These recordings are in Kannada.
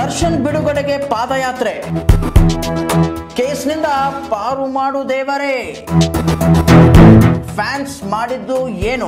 ದರ್ಶನ್ ಬಿಡುಗಡೆಗೆ ಪಾದಯಾತ್ರೆ ಕೇಸ್ನಿಂದ ಪಾರು ಮಾಡು ದೇವರೇ ಫ್ಯಾನ್ಸ್ ಮಾಡಿದ್ದು ಏನು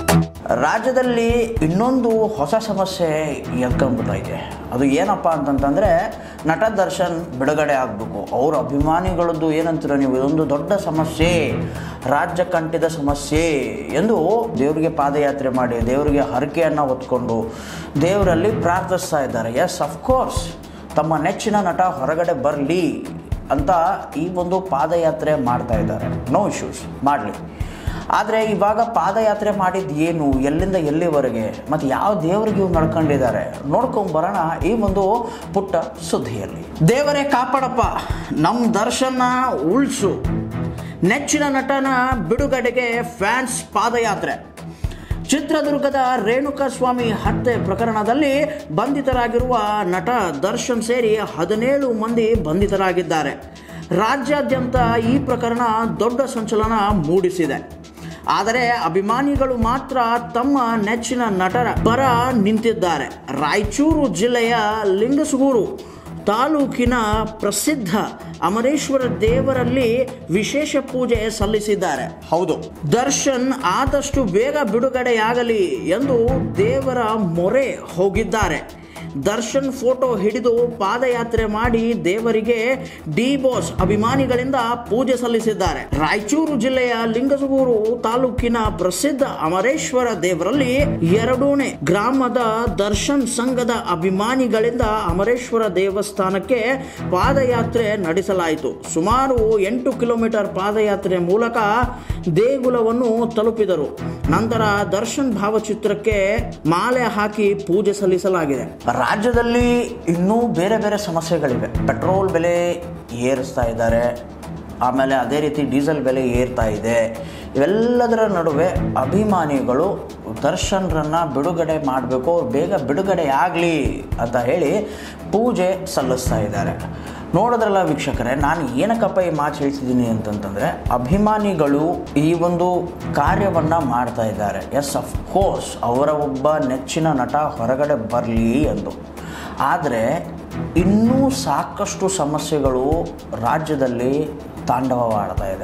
ರಾಜ್ಯದಲ್ಲಿ ಇನ್ನೊಂದು ಹೊಸ ಸಮಸ್ಯೆ ಎದ್ಕೊಂಡ್ಬಿಡ್ತಾ ಇದೆ ಅದು ಏನಪ್ಪ ಅಂತಂತಂದರೆ ನಟ ದರ್ಶನ್ ಬಿಡುಗಡೆ ಆಗಬೇಕು ಅವ್ರ ಅಭಿಮಾನಿಗಳದ್ದು ಏನಂತೀರ ನೀವು ಇದೊಂದು ದೊಡ್ಡ ಸಮಸ್ಯೆ ರಾಜ್ಯ ಕಂಠಿದ ಸಮಸ್ಯೆ ಎಂದು ದೇವರಿಗೆ ಪಾದಯಾತ್ರೆ ಮಾಡಿ ದೇವರಿಗೆ ಹರಕೆಯನ್ನು ಹೊತ್ಕೊಂಡು ದೇವರಲ್ಲಿ ಪ್ರಾರ್ಥಿಸ್ತಾ ಇದ್ದಾರೆ ಎಸ್ ಅಫ್ಕೋರ್ಸ್ ತಮ್ಮ ನೆಚ್ಚಿನ ನಟ ಹೊರಗಡೆ ಬರಲಿ ಅಂತ ಈ ಒಂದು ಪಾದಯಾತ್ರೆ ಮಾಡ್ತಾ ಇದ್ದಾರೆ ನೋ ಇಶ್ಯೂಸ್ ಮಾಡಲಿ ಆದರೆ ಇವಾಗ ಪಾದಯಾತ್ರೆ ಮಾಡಿದ್ದು ಏನು ಎಲ್ಲಿಂದ ಎಲ್ಲಿವರೆಗೆ ಮತ್ತು ಯಾವ ದೇವರಿಗೆ ಇವ್ರು ನಡ್ಕೊಂಡಿದ್ದಾರೆ ನೋಡ್ಕೊಂಬರೋಣ ಈ ಒಂದು ಪುಟ್ಟ ಸುದ್ದಿಯಲ್ಲಿ ದೇವರೇ ಕಾಪಾಡಪ್ಪ ನಮ್ಮ ದರ್ಶನ ಉಳಿಸು ನೆಚ್ಚಿನ ನಟನ ಬಿಡುಗಡೆಗೆ ಫ್ಯಾನ್ಸ್ ಪಾದಯಾತ್ರೆ ಚಿತ್ರದುರ್ಗದ ರೇಣುಕಾಸ್ವಾಮಿ ಹತ್ಯೆ ಪ್ರಕರಣದಲ್ಲಿ ಬಂಧಿತರಾಗಿರುವ ನಟ ದರ್ಶನ್ ಸೇರಿ ಹದಿನೇಳು ಮಂದಿ ಬಂಧಿತರಾಗಿದ್ದಾರೆ ರಾಜ್ಯಾದ್ಯಂತ ಈ ಪ್ರಕರಣ ದೊಡ್ಡ ಸಂಚಲನ ಮೂಡಿಸಿದೆ ಆದರೆ ಅಭಿಮಾನಿಗಳು ಮಾತ್ರ ತಮ್ಮ ನೆಚ್ಚಿನ ನಟರ ಪರ ನಿಂತಿದ್ದಾರೆ ರಾಯಚೂರು ಜಿಲ್ಲೆಯ ಲಿಂಗಸಗೂರು ತಾಲೂಕಿನ ಪ್ರಸಿದ್ಧ ಅಮರೇಶ್ವರ ದೇವರಲ್ಲಿ ವಿಶೇಷ ಪೂಜೆ ಸಲ್ಲಿಸಿದ್ದಾರೆ ಹೌದು ದರ್ಶನ್ ಆದಷ್ಟು ಬೇಗ ಬಿಡುಗಡೆಯಾಗಲಿ ಎಂದು ದೇವರ ಮೊರೆ ಹೋಗಿದ್ದಾರೆ ದರ್ಶನ್ ಫೋಟೋ ಹಿಡಿದು ಪಾದಯಾತ್ರೆ ಮಾಡಿ ದೇವರಿಗೆ ಡಿ ಬಾಸ್ ಅಭಿಮಾನಿಗಳಿಂದ ಪೂಜೆ ಸಲ್ಲಿಸಿದ್ದಾರೆ ರಾಯಚೂರು ಜಿಲ್ಲೆಯ ಲಿಂಗಸಗೂರು ತಾಲೂಕಿನ ಪ್ರಸಿದ್ಧ ಅಮರೇಶ್ವರ ದೇವರಲ್ಲಿ ಎರಡೂಣೆ ಗ್ರಾಮದ ದರ್ಶನ್ ಸಂಘದ ಅಭಿಮಾನಿಗಳಿಂದ ಅಮರೇಶ್ವರ ದೇವಸ್ಥಾನಕ್ಕೆ ಪಾದಯಾತ್ರೆ ನಡೆಸಲಾಯಿತು ಸುಮಾರು ಎಂಟು ಕಿಲೋಮೀಟರ್ ಪಾದಯಾತ್ರೆ ಮೂಲಕ ದೇಗುಲವನ್ನು ತಲುಪಿದರು ನಂತರ ದರ್ಶನ್ ಭಾವಚಿತ್ರಕ್ಕೆ ಮಾಲೆ ಹಾಕಿ ಪೂಜೆ ಸಲ್ಲಿಸಲಾಗಿದೆ ರಾಜ್ಯದಲ್ಲಿ ಇನ್ನೂ ಬೇರೆ ಬೇರೆ ಸಮಸ್ಯೆಗಳಿವೆ ಪೆಟ್ರೋಲ್ ಬೆಲೆ ಏರಿಸ್ತಾ ಇದ್ದಾರೆ ಆಮೇಲೆ ಅದೇ ರೀತಿ ಡೀಸೆಲ್ ಬೆಲೆ ಏರ್ತಾ ಇದೆ ಇವೆಲ್ಲದರ ನಡುವೆ ಅಭಿಮಾನಿಗಳು ದರ್ಶನ್ರನ್ನು ಬಿಡುಗಡೆ ಮಾಡಬೇಕು ಅವ್ರು ಬೇಗ ಬಿಡುಗಡೆ ಆಗಲಿ ಅಂತ ಹೇಳಿ ಪೂಜೆ ಸಲ್ಲಿಸ್ತಾ ಇದ್ದಾರೆ ನೋಡಿದ್ರಲ್ಲ ವೀಕ್ಷಕರೇ ನಾನು ಏನಕ್ಕಪ್ಪ ಈ ಮಾತು ಹೇಳ್ತಿದ್ದೀನಿ ಅಂತಂತಂದರೆ ಅಭಿಮಾನಿಗಳು ಈ ಒಂದು ಕಾರ್ಯವನ್ನು ಮಾಡ್ತಾ ಇದ್ದಾರೆ ಎಸ್ ಅಫ್ ಕೋರ್ಸ್ ಅವರ ಒಬ್ಬ ನೆಚ್ಚಿನ ನಟ ಹೊರಗಡೆ ಬರಲಿ ಎಂದು ಆದರೆ ಇನ್ನೂ ಸಾಕಷ್ಟು ಸಮಸ್ಯೆಗಳು ರಾಜ್ಯದಲ್ಲಿ ತಾಂಡವವಾಡ್ತಾ ಇದೆ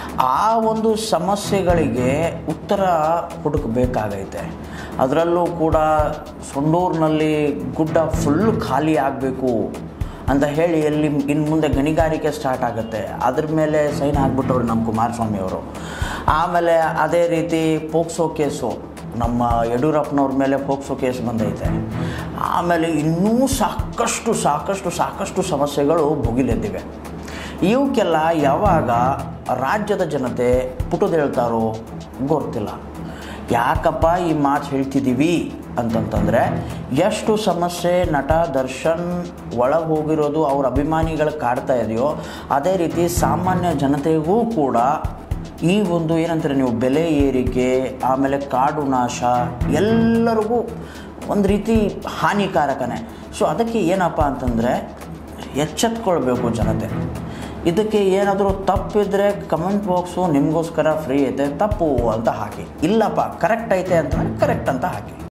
ಆ ಒಂದು ಸಮಸ್ಯೆಗಳಿಗೆ ಉತ್ತರ ಹುಡುಕಬೇಕಾಗೈತೆ ಅದರಲ್ಲೂ ಕೂಡ ಸೊಂಡೂರಿನಲ್ಲಿ ಗುಡ್ಡ ಫುಲ್ಲು ಖಾಲಿ ಆಗಬೇಕು ಅಂತ ಹೇಳಿ ಎಲ್ಲಿ ಇನ್ನು ಮುಂದೆ ಗಣಿಗಾರಿಕೆ ಸ್ಟಾರ್ಟ್ ಆಗುತ್ತೆ ಅದ್ರ ಮೇಲೆ ಸೈನ್ ಹಾಕ್ಬಿಟ್ಟವ್ರು ನಮ್ಮ ಕುಮಾರಸ್ವಾಮಿ ಅವರು ಆಮೇಲೆ ಅದೇ ರೀತಿ ಪೋಕ್ಸೋ ಕೇಸು ನಮ್ಮ ಯಡಿಯೂರಪ್ಪನವ್ರ ಮೇಲೆ ಪೋಕ್ಸೋ ಕೇಸ್ ಬಂದೈತೆ ಆಮೇಲೆ ಇನ್ನೂ ಸಾಕಷ್ಟು ಸಾಕಷ್ಟು ಸಾಕಷ್ಟು ಸಮಸ್ಯೆಗಳು ಭುಗಿಲೆದ್ದಿವೆ ಇವಕ್ಕೆಲ್ಲ ಯಾವಾಗ ರಾಜ್ಯದ ಜನತೆ ಪುಟದೇಳ್ತಾರೋ ಗೊತ್ತಿಲ್ಲ ಯಾಕಪ್ಪ ಈ ಮಾತು ಹೇಳ್ತಿದ್ದೀವಿ ಅಂತಂತಂದರೆ ಎಷ್ಟು ಸಮಸ್ಯೆ ನಟ ದರ್ಶನ್ ಒಳಗೆ ಹೋಗಿರೋದು ಅವ್ರ ಅಭಿಮಾನಿಗಳು ಕಾಡ್ತಾ ಇದೆಯೋ ಅದೇ ರೀತಿ ಸಾಮಾನ್ಯ ಜನತೆಗೂ ಕೂಡ ಈ ಒಂದು ಏನಂತಾರೆ ನೀವು ಬೆಲೆ ಏರಿಕೆ ಆಮೇಲೆ ಕಾಡು ನಾಶ ಎಲ್ಲರಿಗೂ ಒಂದು ರೀತಿ ಹಾನಿಕಾರಕನೇ ಸೊ ಅದಕ್ಕೆ ಏನಪ್ಪ ಅಂತಂದರೆ ಎಚ್ಚೆತ್ಕೊಳ್ಬೇಕು ಜನತೆ ಇದಕ್ಕೆ ಏನಾದರೂ ತಪ್ಪಿದ್ರೆ ಕಮೆಂಟ್ ಬಾಕ್ಸು ನಿಮಗೋಸ್ಕರ ಫ್ರೀ ಐತೆ ತಪ್ಪು ಅಂತ ಹಾಕಿ ಇಲ್ಲಪ್ಪ ಕರೆಕ್ಟ್ ಐತೆ ಅಂತಂದರೆ ಕರೆಕ್ಟ್ ಅಂತ ಹಾಕಿ